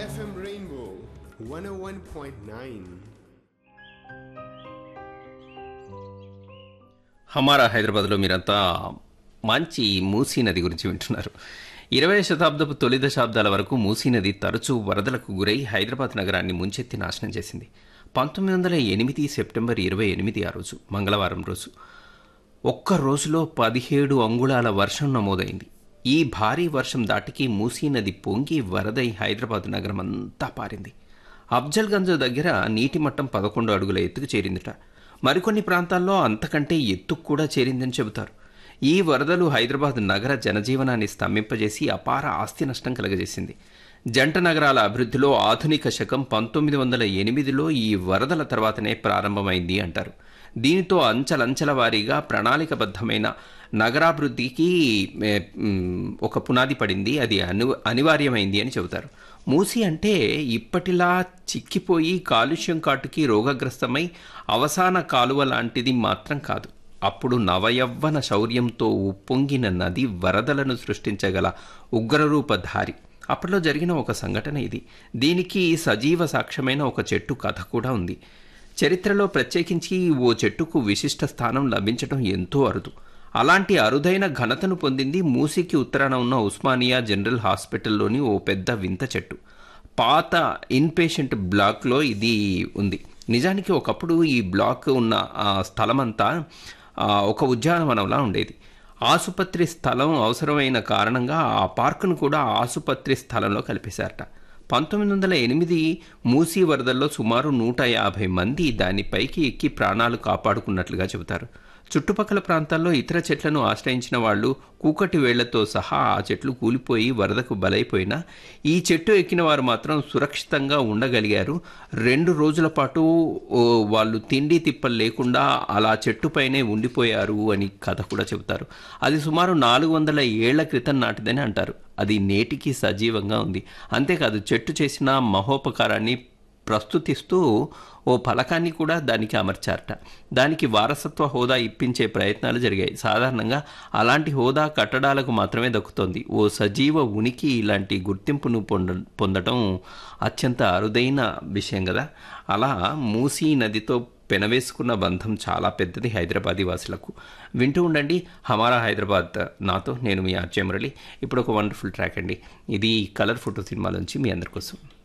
FM Rainbow 101.9. హమారా హైదరాబాద్లో మీరంతా మంచి మూసీ నది గురించి వింటున్నారు ఇరవై శతాబ్దపు తొలి దశాబ్దాల వరకు మూసీ నది తరచూ వరదలకు గురై హైదరాబాద్ నగరాన్ని ముంచెత్తి నాశనం చేసింది పంతొమ్మిది వందల ఎనిమిది సెప్టెంబర్ ఇరవై ఎనిమిది ఆ రోజు మంగళవారం రోజు ఒక్క రోజులో పదిహేడు అంగుళాల వర్షం నమోదైంది ఈ భారీ వర్షం దాటికి మూసీ నది పొంగి వరదై హైదరాబాద్ నగరం అంతా పారింది అఫ్జల్గంజ్ దగ్గర నీటి మట్టం పదకొండు అడుగుల ఎత్తుకు చేరిందిట మరికొన్ని ప్రాంతాల్లో అంతకంటే ఎత్తుకు కూడా చేరిందని చెబుతారు ఈ వరదలు హైదరాబాద్ నగర జనజీవనాన్ని స్తంభింపజేసి అపార ఆస్తి నష్టం కలగజేసింది జంట నగరాల అభివృద్ధిలో ఆధునిక శకం పంతొమ్మిది వందల ఎనిమిదిలో ఈ వరదల తర్వాతనే ప్రారంభమైంది అంటారు దీనితో అంచలంచల వారీగా ప్రణాళికబద్ధమైన నగరాభివృద్ధికి ఏ, మ్, ఒక పునాది పడింది అది అను అనివార్యమైంది అని చెబుతారు మూసి అంటే ఇప్పటిలా చిక్కిపోయి కాలుష్యం కాటుకి రోగగ్రస్తమై అవసాన కాలువ లాంటిది మాత్రం కాదు అప్పుడు నవయవ్వన శౌర్యంతో ఉప్పొంగిన నది వరదలను సృష్టించగల ఉగ్రరూపధారి అప్పట్లో జరిగిన ఒక సంఘటన ఇది దీనికి సజీవ సాక్ష్యమైన ఒక చెట్టు కథ కూడా ఉంది చరిత్రలో ప్రత్యేకించి ఓ చెట్టుకు విశిష్ట స్థానం లభించడం ఎంతో అరుదు అలాంటి అరుదైన ఘనతను పొందింది మూసీకి ఉత్తరాన ఉన్న ఉస్మానియా జనరల్ హాస్పిటల్లోని ఓ పెద్ద వింత చెట్టు పాత ఇన్పేషెంట్ బ్లాక్లో ఇది ఉంది నిజానికి ఒకప్పుడు ఈ బ్లాక్ ఉన్న ఆ స్థలమంతా ఆ, ఒక ఉద్యానవనంలా ఉండేది ఆసుపత్రి స్థలం అవసరమైన కారణంగా ఆ పార్కును కూడా ఆసుపత్రి స్థలంలో కలిపేశారట పంతొమ్మిది వందల ఎనిమిది మూసీ వరదల్లో సుమారు నూట యాభై మంది దానిపైకి ఎక్కి ప్రాణాలు కాపాడుకున్నట్లుగా చెబుతారు చుట్టుపక్కల ప్రాంతాల్లో ఇతర చెట్లను ఆశ్రయించిన వాళ్ళు కూకటి వేళ్లతో సహా ఆ చెట్లు కూలిపోయి వరదకు బలైపోయినా ఈ చెట్టు ఎక్కిన వారు మాత్రం సురక్షితంగా ఉండగలిగారు రెండు రోజుల పాటు ఓ, వాళ్ళు తిండి తిప్పలు లేకుండా అలా చెట్టుపైనే ఉండిపోయారు అని కథ కూడా చెబుతారు అది సుమారు నాలుగు వందల ఏళ్ల క్రితం నాటిదని అంటారు అది నేటికి సజీవంగా ఉంది అంతేకాదు చెట్టు చేసిన మహోపకారాన్ని ప్రస్తుతిస్తూ ఓ ఫలకాన్ని కూడా దానికి అమర్చారట దానికి వారసత్వ హోదా ఇప్పించే ప్రయత్నాలు జరిగాయి సాధారణంగా అలాంటి హోదా కట్టడాలకు మాత్రమే దక్కుతోంది ఓ సజీవ ఉనికి ఇలాంటి గుర్తింపును పొంద పొందడం అత్యంత అరుదైన విషయం కదా అలా మూసీ నదితో పెనవేసుకున్న బంధం చాలా పెద్దది హైదరాబాదీ వాసులకు వింటూ ఉండండి హమారా హైదరాబాద్ నాతో నేను మీ ఆర్జే మురళి ఇప్పుడు ఒక వండర్ఫుల్ ట్రాక్ అండి ఇది కలర్ ఫోటో సినిమాలోంచి మీ అందరి కోసం